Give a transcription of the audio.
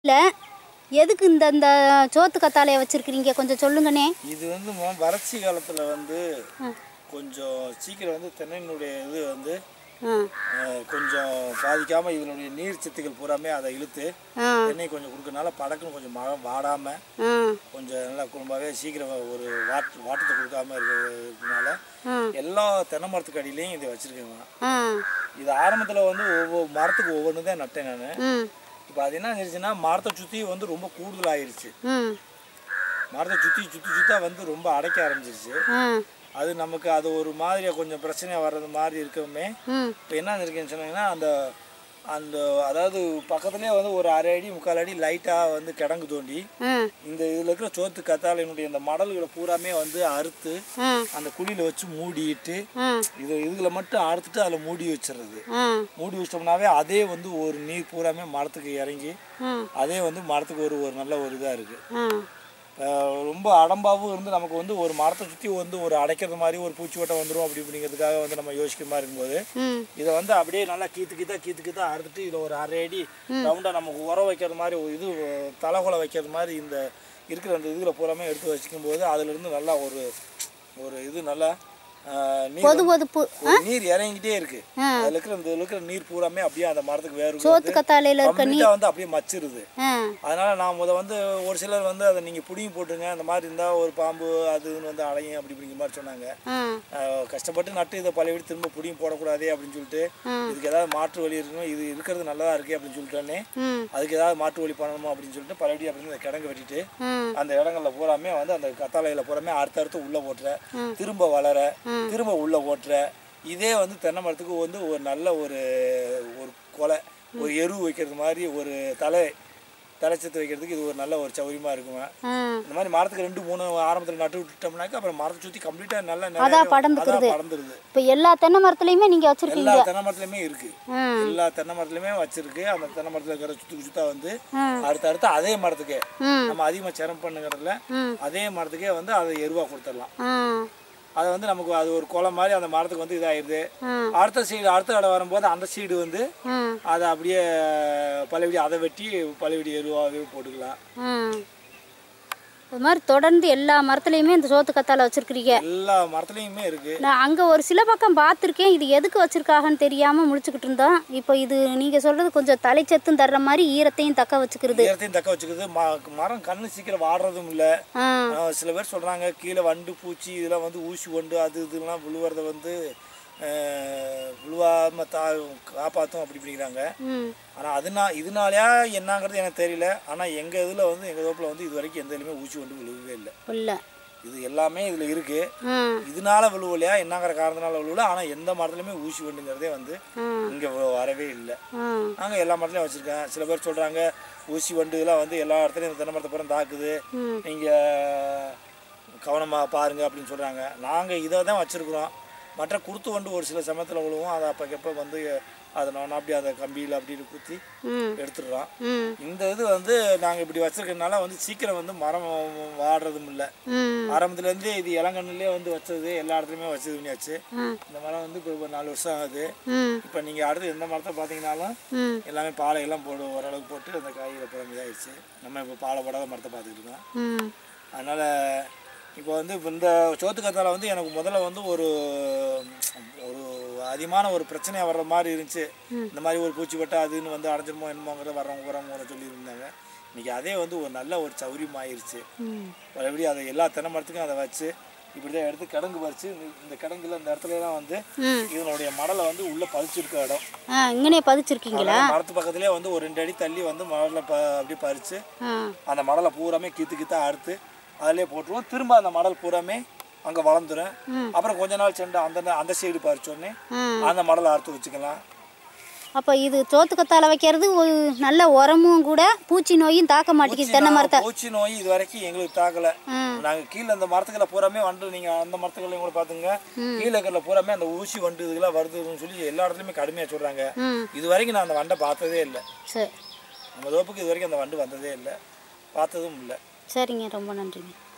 இல்லை எதுக்கு இந்த இந்த சோத்து கத்தாழையை வச்சிருக்கிறீங்க கொஞ்சம் சொல்லுங்கண்ணே இது வந்து மொ- வறட்சி காலத்தில் வந்து கொஞ்சம் சீக்கிரம் வந்து தென்னையினுடைய இது வந்து ஆ அஹ், கொஞ்சம் பாதிக்காமல் இதனுடைய நீர் சத்துக்கள் பூராமே அதை இழுத்து ஆ தென்னை கொஞ்சம் கொடுக்கறனால படக்குன்னு கொஞ்சம் மழை வாடாமல் ஆ கொஞ்சம் நல்லா குடும்பமாகவே சீக்கிரம் ஒரு வாட் வாட்டத்தை கொடுக்காம இருக்கிறதுனால ஆ எல்லா தென்னை மரத்துக்கு அடியிலையும் இதை வச்சுருக்கேங்க ஆ இது ஆரம்பத்தில் வந்து ஒவ்வொரு மரத்துக்கு ஒவ்வொன்று தான் நட்டேன் நான் ம் இப்போ அது என்ன ஆயிடுச்சுன்னா மரத்தை சுற்றி வந்து ரொம்ப கூடுதலாயிருச்சு ம் மரத்தை சுற்றி சுற்றி சுத்தா வந்து ரொம்ப அடைக்க ஆரம்பிச்சிருச்சு ஆ அது நமக்கு அது ஒரு மாதிரியாக கொஞ்சம் பிரச்சனையாக வர்றது மாதிரி இருக்கவுமே ம் இப்போ என்ன இருக்குன்னு சொன்னீங்கன்னா அந்த அந்த அதாவது பக்கத்துலேயே வந்து ஒரு அரை அடி முக்கால் அடி லைட்டாக வந்து கிடங்கு தோண்டி ம் இந்த இதில் இருக்கிற சோத்து கத்தாழையினுடைய இந்த மடல்களை பூராமே வந்து அறுத்து ம் அந்த குழியில் வச்சு மூடிட்டு ம் இது இதுகளை மட்டும் அறுத்துட்டு அதில் மூடி வச்சிடுறது ம் மூடி வச்சிட்டோம்னாவே அதே வந்து ஒரு நீர் பூராமே மரத்துக்கு இறங்கி ம் அதே வந்து மரத்துக்கு ஒரு ஒரு நல்ல ஒரு இதாக இருக்குது ம் ரொம்ப அடம்பாவும் இருந்து நமக்கு வந்து ஒரு மரத்தை சுற்றி வந்து ஒரு அடைக்கிறது மாதிரி ஒரு பூச்சி வட்டம் வந்துடும் அப்படி அப்படிங்கிறதுக்காக வந்து நம்ம யோசிக்கிற மாதிரி இருக்கும்போது ம் இதை வந்து அப்படியே நல்லா கீத்து கீத்தா கீத்து கீத்தா அறுத்துட்டு இதில் ஒரு அரை அடி ரவுண்டாக நமக்கு உரம் வைக்கிறது மாதிரி ஒரு இது தலைகுலை வைக்கிறது மாதிரி இந்த இருக்கிற அந்த இதில் பூராமே எடுத்து வச்சுக்கும் போது அதுலேருந்து நல்லா ஒரு ஒரு இது நல்லா ஆஹ், நீர் பொது பொதுப்பு ஒரு நீர் இறங்கிட்டே இருக்கு அதில் இருக்கிற இந்த இருக்கிற நீர் பூராமே அப்படியே அந்த மரத்துக்கு வேறு சோத்து கத்தாழையில் இருக்க கம்ப்ளீட்டாக வந்து அப்படியே மச்சிருது ஆ அதனால நான் முத வந்து ஒரு சிலர் வந்து அதை நீங்கள் புடிங்கி போட்டுருங்க அந்த மாதிரி இருந்தால் ஒரு பாம்பு அது இதுன்னு வந்து அடையும் அப்படி இப்படிங்கிற மாதிரி சொன்னாங்க ஆ ஆஹ் கஷ்டப்பட்டு நட்டு இதை பழைய திரும்ப புடிங்கி போடக்கூடாதே அப்படின்னு சொல்லிட்டு இதுக்கு ஏதாவது மாற்று வழி இருக்கணும் இது இருக்கிறது நல்லதா இருக்கு அப்படின்னு சொல்லிட்டோன்னே ம் அதுக்கு ஏதாவது மாற்று வழி பண்ணணுமா அப்படின்னு சொல்லிட்டு பழையபடி அப்படின்னு இந்த கிடங்கு வெட்டிட்டு ம் அந்த இடங்கள்ல பூராமே வந்து அந்த கத்தாழையில பூராமே அடுத்தடுத்து உள்ள போட்டுற திரும்ப வளர திரும்ப உள்ள ஓட்டுற இதே வந்து தென்னை மரத்துக்கு வந்து ஒரு நல்ல ஒரு ஒரு கொலை ஒரு எரு வைக்கிறது மாதிரி ஒரு தலை தலைச்சத்து வைக்கிறதுக்கு இது ஒரு நல்ல ஒரு சௌரியமா இருக்குங்க ஆ இந்த மாதிரி மரத்துக்கு ரெண்டு மூணு ஆரம்பத்தில் நட்டு விட்டுட்டோம்னாக்கா அப்புறம் மரத்தை சுற்றி கம்ப்ளீட்டாக நல்லா நிறைய அதான் படர்ந்துக்கிறது. அதான் படர்ந்துருது இப்போ எல்லா தென்னை மரத்துலையுமே நீங்கள் வச்சுருக்கீங்க எல்லா தென்னை மரத்துலையுமே இருக்கு ஆ எல்லா தென்னை மரத்துலையுமே வச்சிருக்கு அந்த தென்னை மரத்தில் இருக்கிற சுத்து சுத்தா வந்து ஆ. அடுத்து அடுத்து அதே மரத்துக்கே ம் நம்ம அதிகமாக சிரம் பண்ணுங்கிறதுல ம் அதே மரத்துக்கே வந்து அதை எருவா கொடுத்துடலாம் ஆ அதை வந்து நமக்கு அது ஒரு குளம் மாதிரி அந்த மரத்துக்கு வந்து இதாயிருது ஆ அடுத்த சீடு அடுத்த இடம் வரும்போது அந்த சீடு வந்து ஆ அதை அப்படியே பழையபடி அதை வெட்டி பழையபடி எருவாகவே போட்டுக்கலாம் ஆ அது மாதிரி தொடர்ந்து எல்லா மரத்துலையுமே இந்த சோத்து கத்தாழை வச்சுருக்கிறீங்க எல்லா மரத்துலையுமே இருக்கு நான் அங்கே ஒரு சில பக்கம் பார்த்துருக்கேன் இது எதுக்கு வச்சுருக்காங்கன்னு தெரியாமல் முழிச்சுக்கிட்டு இருந்தோம் இப்போ இது நீங்கள் சொல்கிறது கொஞ்சம் தலைச்சத்தும் தர்ற மாதிரி ஈரத்தையும் தக்க வச்சுக்கிறது ஈரத்தையும் தக்க வச்சுக்குது ம- மரம் கண்ணு சீக்கிரம் வாடுறதும் இல்லை ஆ சில பேர் சொல்றாங்க கீழே வண்டு பூச்சி இதெல்லாம் வந்து ஊசி வண்டு அது இதெல்லாம் விழுவுறத வந்து அஹ், விழுவாம தா காப்பாற்றும் அப்படி இப்படிங்கிறாங்க ம் ஆனால் அதுனா இதனாலயா என்னங்கிறது எனக்கு தெரியல ஆனால் எங்கள் இதில் வந்து எங்கள் தோப்பில் வந்து இது வரைக்கும் எந்த இதுலையுமே ஊசி வண்டு விழுகவே இல்லை இல்லை இது எல்லாமே இதில் இருக்குது ஆ இதனால விழுவலையா என்னங்கிற காரணத்தினால விழுவல ஆனால் எந்த மரத்துலையுமே ஊசி வண்டுங்கிறதே வந்து இங்கே வரவே இல்லை ஆ நாங்கள் எல்லா மரத்துலையும் வச்சுருக்கேன் சில பேர் சொல்கிறாங்க ஊசி வண்டு இதெல்லாம் வந்து எல்லா இடத்துலையும் இந்த தென்னை மரத்தை பூரா தாக்குது ம் நீங்கள் கவனமாக பாருங்க அப்படின்னு சொல்கிறாங்க நாங்கள் இதை தான் வச்சுருக்குறோம் மற்ற குருத்து வண்டு ஒரு சில சமயத்தில் விழுவோம் அதை அப்பக்கப்போ வந்து அதை நான் அப்படி அந்த கம்பியில் அப்படின்னு குத்தி ம் எடுத்துடுறோம் ம் இந்த இது வந்து நாங்கள் இப்படி வச்சிருக்கறதுனால வந்து சீக்கிரம் வந்து மரம் வாடுறதும் இல்லை ம் ஆரம்பத்துலேருந்தே இது இளங்கண்ணுலேயே வந்து வச்சது எல்லா இடத்துலையுமே வச்சது பண்ணியாச்சு ம் இந்த மரம் வந்து இப்போ ஒரு நாலு வருஷம் ஆகுது ம் இப்போ நீங்கள் அடுத்து எந்த மரத்தை பார்த்தீங்கன்னாலும் ம் எல்லாமே பாலையெல்லாம் போடு ஓரளவுக்கு போட்டு அந்த காய்களை புறம் இதாகிடுச்சு நம்ம இப்போ பாலை போடாத மரத்தை பார்த்துக்கிட்டு இருக்கோம் ம் அதனால் இப்போ வந்து இப்ப இந்த சோத்து கத்தால வந்து எனக்கு முதல்ல வந்து ஒரு ஒரு அதிகமான ஒரு பிரச்சனையாக வர்ற மாதிரி இருந்துச்சு இந்த மாதிரி ஒரு பூச்சி வட்டை அதுன்னு வந்து அடைஞ்சிருமோ என்னமோங்கிறத வர்றவங்க வரவங்க சொல்லியிருந்தாங்க இன்றைக்கி அதே வந்து ஒரு நல்ல ஒரு சௌரியம் ஆயிருச்சு ம் மறுபடி அதை எல்லா தென்னை மரத்துக்கும் அதை வச்சு இப்படி தான் எடுத்து கிடங்கு பறிச்சு இந்த- இந்த கிடங்குல இந்த இடத்துலலாம் வந்து ம் இதனுடைய மடலை வந்து உள்ளே பதிச்சிருக்க இடம் ஆ இங்கனே பதிச்சிருக்கீங்களா அதனால மரத்து பக்கத்துலேயே வந்து ஒரு ரெண்டு அடி தள்ளி வந்து மடலை ப அப்படியே பறித்து ஆ அந்த மடலை பூராமே கீத்து கீத்தா அறுத்து அதிலே போட்டுருவோம் திரும்ப அந்த மடல் பூராமே அங்கே வளர்ந்துரும் அப்புறம் கொஞ்ச நாள் சென்று அந்த அந்த சைடு பறிச்சோடனே ம் அந்த மடலை அறுத்து வச்சுக்கலாம் அப்போ இது சோத்து கத்தாழை வைக்கிறது ஒரு நல்ல உரமும் கூட பூச்சி நோயும் தாக்க மாட்டேங்குது தென்னை மரத்தை பூச்சி நோய் இது வரைக்கும் எங்களுக்கு தாக்கலை ம் நாங்கள் கீழே அந்த மரத்துக்களை பூராமே வண்டு நீங்கள் அந்த மரத்துக்களையும் கூட பார்த்துங்க கீழே இருக்கிற பூராமே அந்த ஊசி வண்டு இதுக்கெல்லாம் வருதுன்னு சொல்லி எல்லா இடத்துலையுமே கடுமையாக சொல்கிறாங்க ம் இது வரைக்கும் நான் அந்த வண்டை பார்த்ததே இல்லை சரி நம்ம தோப்புக்கு இது வரைக்கும் அந்த வண்டு வந்ததே இல்லை பார்த்ததும் இல்லை சரிங்க ரொம்ப நன்றிங்க